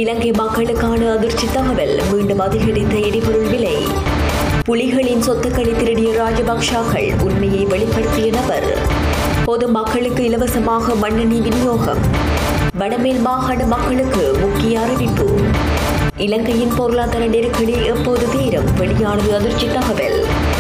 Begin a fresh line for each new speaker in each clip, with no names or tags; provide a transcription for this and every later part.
இலங்கை மக்களுக்கான அதிர்ச்சி தகவல் மீண்டும் அதிகரித்த எரிபொருள் விலை புலிகளின் சொத்துக்களை திருடிய ராஜபக்ஷாக்கள் உண்மையை வெளிப்படுத்திய நபர் பொது மக்களுக்கு இலவசமாக மண்ணெண்ணெய் விநியோகம் வடமேல் மாகாண மக்களுக்கு முக்கிய அறிவிப்பு இலங்கையின் பொருளாதார நெருக்கடி எப்போது தீரும் வெளியானது அதிர்ச்சி தகவல்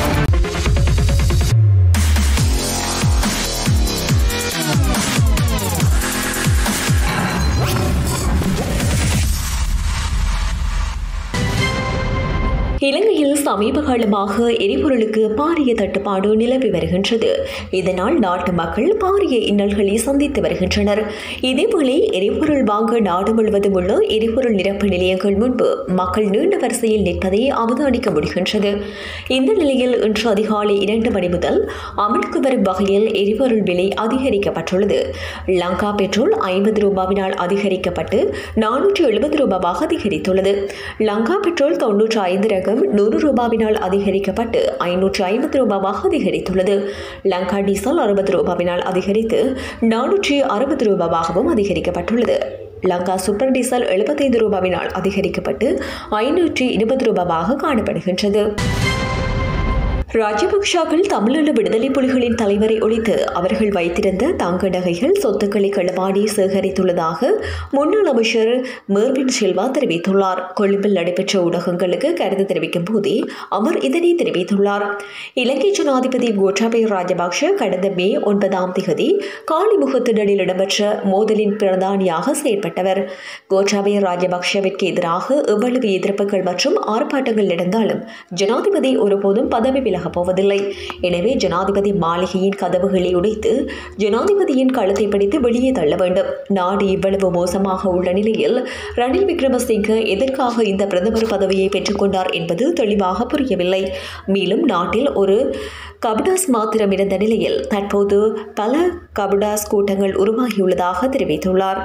இலங்கையில் சமீப காலமாக எரிபொருளுக்கு பாரிய தட்டுப்பாடு நிலவி வருகின்றது இதனால் நாட்டு மக்கள் பாரிய இன்னல்களை சந்தித்து வருகின்றனர் இதேவேளை எரிபொருள் வாங்க நாடு முழுவதும் உள்ள எரிபொருள் நிரப்பு நிலையங்கள் முன்பு மக்கள் நீண்ட வரிசையில் நிற்பதை அவதானிக்க முடிகின்றது இந்த நிலையில் இன்று அதிகாலை இரண்டு மணி முதல் அமலுக்கு வரும் வகையில் எரிபொருள் விலை அதிகரிக்கப்பட்டுள்ளது லங்கா பெட்ரோல் ஐம்பது ரூபாவினால் அதிகரிக்கப்பட்டு நானூற்றி எழுபது ரூபாவாக அதிகரித்துள்ளது லங்கா பெட்ரோல் தொன்னூற்றி ஐந்து ரகம் நூறு ரூபாவினால் அதிகரிக்கப்பட்டு ஐநூற்று ஐம்பது ரூபாவாக அதிகரித்துள்ளது லங்கா டீசல் அறுபது ரூபாவினால் அதிகரித்து நானூற்றி அறுபது ரூபாவாகவும் அதிகரிக்கப்பட்டுள்ளது லங்கா சூப்பர் டீசல் எழுபத்தைந்து ரூபாவினால் அதிகரிக்கப்பட்டு ஐநூற்றி இருபது ரூபாவாக காணப்படுகின்றது ராஜபக்ஷாக்கள் தமிழீழ விடுதலை புலிகளின் தலைவரை ஒழித்து அவர்கள் வைத்திருந்த தங்க நகைகள் சொத்துக்களை களவாடி சேகரித்துள்ளதாக முன்னாள் அமைச்சர் மேர்வின் சில்வா தெரிவித்துள்ளார் கொழும்பில் நடைபெற்ற ஊடகங்களுக்கு கருத்து தெரிவிக்கும் போதே அவர் இதனை தெரிவித்துள்ளார் இலங்கை ஜனாதிபதி கோட்டாபய ராஜபக்ஷ கடந்த மே ஒன்பதாம் தேதி காலிமுகத்திடலில் இடம்பெற்ற மோதலின் பிரதானியாக செயற்பட்டவர் கோட்டாபய ராஜபக்ஷவிற்கு எதிராக எவ்வளவு எதிர்ப்புகள் மற்றும் ஆர்ப்பாட்டங்கள் நடந்தாலும் ஜனாதிபதி ஒருபோதும் பதவி விலக விலகப் போவதில்லை எனவே ஜனாதிபதி மாளிகையின் கதவுகளை உடைத்து ஜனாதிபதியின் கழுத்தை பிடித்து வெளியே தள்ள வேண்டும் நாடு இவ்வளவு மோசமாக உள்ள நிலையில் ரணில் விக்ரமசிங்க எதற்காக இந்த பிரதமர் பதவியை பெற்றுக்கொண்டார் என்பது தெளிவாக புரியவில்லை மேலும் நாட்டில் ஒரு கபடாஸ் மாத்திரம் இருந்த நிலையில் தற்போது பல கபடாஸ் கூட்டங்கள் உருவாகியுள்ளதாக தெரிவித்துள்ளார்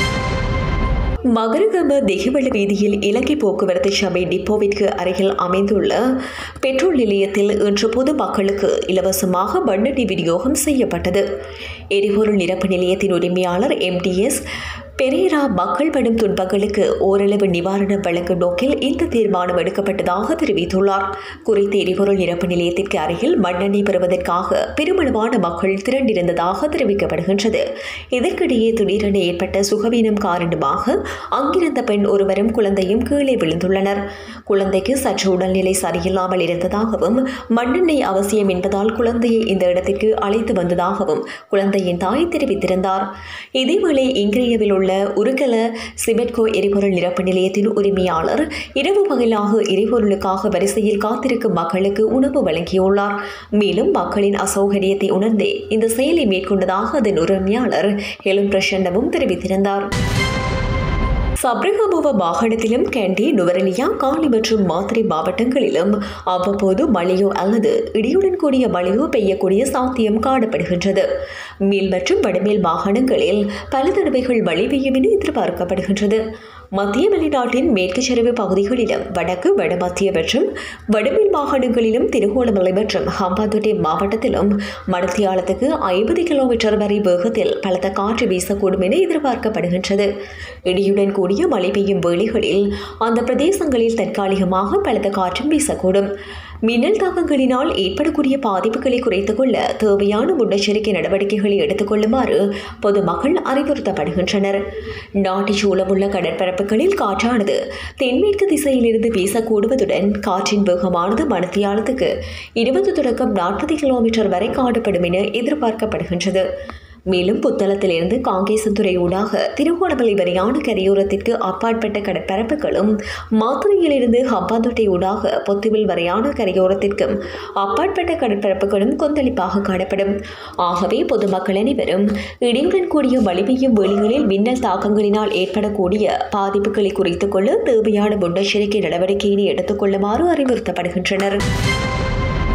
மகரகம திகிவள வீதியில் இலங்கை போக்குவரத்து சபை டிப்போவிற்கு அருகில் அமைந்துள்ள பெட்ரோல் நிலையத்தில் இன்று பொதுமக்களுக்கு இலவசமாக மண்ணெண்ணி விநியோகம் செய்யப்பட்டது எரிபொருள் நிரப்பு நிலையத்தின் உரிமையாளர் எம்டிஎஸ் பெரேரா மக்கள் படும் துன்பங்களுக்கு ஓரளவு நிவாரணம் வழங்கும் நோக்கில் இந்த தீர்மானம் எடுக்கப்பட்டதாக தெரிவித்துள்ளார் குறித்த எரிபொருள் நிரப்பு நிலையத்திற்கு அருகில் மண்ணெண்ணெய் பெறுவதற்காக பெருமளவான மக்கள் திரண்டிருந்ததாக தெரிவிக்கப்படுகின்றது இதற்கிடையே திடீரென ஏற்பட்ட சுகவீனம் காரணமாக அங்கிருந்த பெண் ஒருவரும் குழந்தையும் கீழே விழுந்துள்ளனர் குழந்தைக்கு சற்று உடல்நிலை சரியில்லாமல் இருந்ததாகவும் மண்ணெண்ணெய் அவசியம் என்பதால் குழந்தையை இந்த இடத்திற்கு அழைத்து வந்ததாகவும் குழந்தையின் தாய் தெரிவித்திருந்தார் இதேவேளை இங்கிரியவில் உள்ள உருகல சிமெட்கோ எரிபொருள் நிரப்பு நிலையத்தின் உரிமையாளர் இரவு பகலாக எரிபொருளுக்காக வரிசையில் காத்திருக்கும் மக்களுக்கு உணவு வழங்கியுள்ளார் மேலும் மக்களின் அசௌகரியத்தை உணர்ந்தே இந்த செயலை மேற்கொண்டதாக அதன் உரிமையாளர் ஹெலும் பிரசன்னமும் தெரிவித்திருந்தார் சப்ரகமுவ மாகாணத்திலும் கேண்டி நுவரெலியா காலி மற்றும் மாத்திரை மாவட்டங்களிலும் அவ்வப்போது மழையோ அல்லது இடியுடன் கூடிய மழையோ பெய்யக்கூடிய சாத்தியம் காணப்படுகின்றது மேல் மற்றும் வடமேல் மாகாணங்களில் பல தடவைகள் மழை பெய்யும் என எதிர்பார்க்கப்படுகின்றது மத்திய வெளிநாட்டின் மேற்கு சரிவு பகுதிகளிலும் வடக்கு வடமத்திய மற்றும் வடமேல் மாகாணங்களிலும் திருகோணமலை மற்றும் ஹம்பாந்தோட்டை மாவட்டத்திலும் மணித்தியாலத்துக்கு ஐம்பது கிலோமீட்டர் வரை வேகத்தில் பலத்த காற்று வீசக்கூடும் என எதிர்பார்க்கப்படுகின்றது இடியுடன் கூடிய மழை பெய்யும் வேளைகளில் அந்த பிரதேசங்களில் தற்காலிகமாக பலத்த காற்றும் வீசக்கூடும் மின்னல் தாக்கங்களினால் ஏற்படக்கூடிய பாதிப்புகளை குறைத்துக் கொள்ள தேவையான முன்னெச்சரிக்கை நடவடிக்கைகளை எடுத்துக்கொள்ளுமாறு பொதுமக்கள் அறிவுறுத்தப்படுகின்றனர் நாட்டில் சூழமுள்ள கடற்பரப்புகளில் காற்றானது தென்மேற்கு திசையிலிருந்து வீசக்கூடுவதுடன் காற்றின் வேகமானது மணித்தியாலத்துக்கு இருபது தொடக்கம் நாற்பது கிலோமீட்டர் வரை காணப்படும் என எதிர்பார்க்கப்படுகின்றது மேலும் புத்தளத்திலிருந்து காங்கேசன்துறை ஊடாக திருகோணமலை வரையான கரையோரத்திற்கு அப்பாற்பட்ட கடற்பரப்புகளும் மாத்துரையிலிருந்து ஹம்பாந்தோட்டை ஊடாக பொத்துவில் வரையான கரையோரத்திற்கும் அப்பாற்பட்ட கடற்பரப்புகளும் கொந்தளிப்பாக காணப்படும் ஆகவே பொதுமக்கள் அனைவரும் இடியுடன் கூடிய மழை பெய்யும் வெளிகளில் மின்னல் தாக்கங்களினால் ஏற்படக்கூடிய பாதிப்புகளை குறைத்துக் கொள்ள தேவையான முன்னெச்சரிக்கை நடவடிக்கையினை எடுத்துக் கொள்ளுமாறு அறிவுறுத்தப்படுகின்றனர்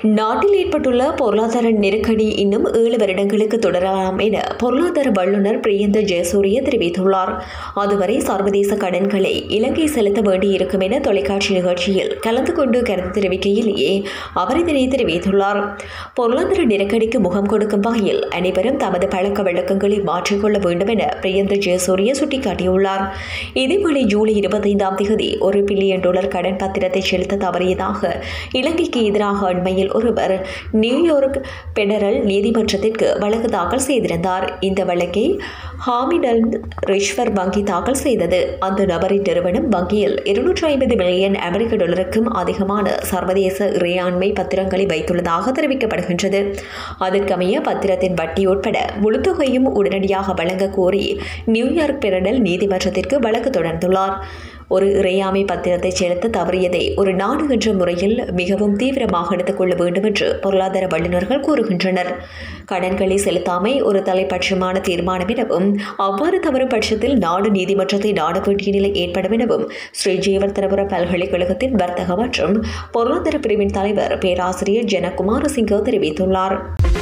நாட்டில் ஏற்பட்டுள்ள பொருளாதார நெருக்கடி இன்னும் ஏழு வருடங்களுக்கு தொடரலாம் என பொருளாதார வல்லுநர் பிரியந்த ஜெயசூரிய தெரிவித்துள்ளார் அதுவரை சர்வதேச கடன்களை இலங்கை செலுத்த வேண்டியிருக்கும் என தொலைக்காட்சி நிகழ்ச்சியில் கலந்து கொண்டு கருத்து தெரிவிக்கையிலேயே அவர் இதனை தெரிவித்துள்ளார் பொருளாதார நெருக்கடிக்கு முகம் கொடுக்கும் வகையில் அனைவரும் தமது பழக்க வழக்கங்களை மாற்றிக்கொள்ள வேண்டும் என பிரியந்த ஜெயசூரிய சுட்டிக்காட்டியுள்ளார் இதேவேளை ஜூலை இருபத்தைந்தாம் தேதி ஒரு பில்லியன் டாலர் கடன் பத்திரத்தை செலுத்த தவறியதாக இலங்கைக்கு எதிராக அண்மையில் ஒருவர் நியூயார்க் பெடரல் நீதிமன்றத்திற்கு வழக்கு தாக்கல் செய்திருந்தார் இந்த வழக்கை ஹாமிடல் ரிஷ்வர் வங்கி தாக்கல் செய்தது அந்த நபரின் நிறுவனம் வங்கியில் இருநூற்றி ஐம்பது மில்லியன் அமெரிக்க டாலருக்கும் அதிகமான சர்வதேச இறையாண்மை பத்திரங்களை வைத்துள்ளதாக தெரிவிக்கப்படுகின்றது அதற்கமைய பத்திரத்தின் வட்டி உட்பட முழு தொகையும் உடனடியாக வழங்க கோரி நியூயார்க் பெரடல் நீதிமன்றத்திற்கு வழக்கு தொடர்ந்துள்ளார் ஒரு இறையாமை பத்திரத்தை செலுத்த தவறியதை ஒரு நாடு என்ற முறையில் மிகவும் தீவிரமாக எடுத்துக் கொள்ள வேண்டும் என்று பொருளாதார வல்லுநர்கள் கூறுகின்றனர் கடன்களை செலுத்தாமை ஒரு தலைப்பட்சமான தீர்மானம் எனவும் அவ்வாறு தவறும் பட்சத்தில் நாடு நீதிமன்றத்தை நாட வேண்டிய நிலை ஏற்படும் எனவும் ஸ்ரீ ஜெயவர்த்தனபுர பல்கலைக்கழகத்தின் வர்த்தக மற்றும் பொருளாதார பிரிவின் தலைவர் பேராசிரியர் ஜனகுமார சிங்க தெரிவித்துள்ளார்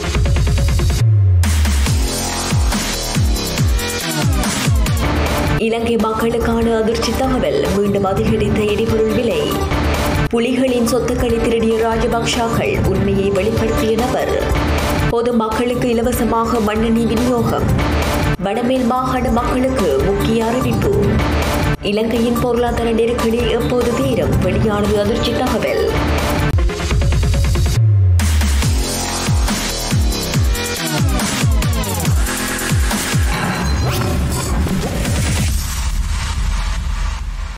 இலங்கை மக்களுக்கான அதிர்ச்சி தகவல் மீண்டும் அதிகரித்த எரிபொருள் விலை புலிகளின் சொத்துக்களை திருடிய ராஜபக்ஷாக்கள் உண்மையை வெளிப்படுத்திய நபர் பொது மக்களுக்கு இலவசமாக மண்ணெண்ணெய் விநியோகம் வடமேல் மாகாண மக்களுக்கு முக்கிய அறிவிப்பு இலங்கையின் பொருளாதார நெருக்கடி எப்போது தீரும் வெளியானது அதிர்ச்சி தகவல்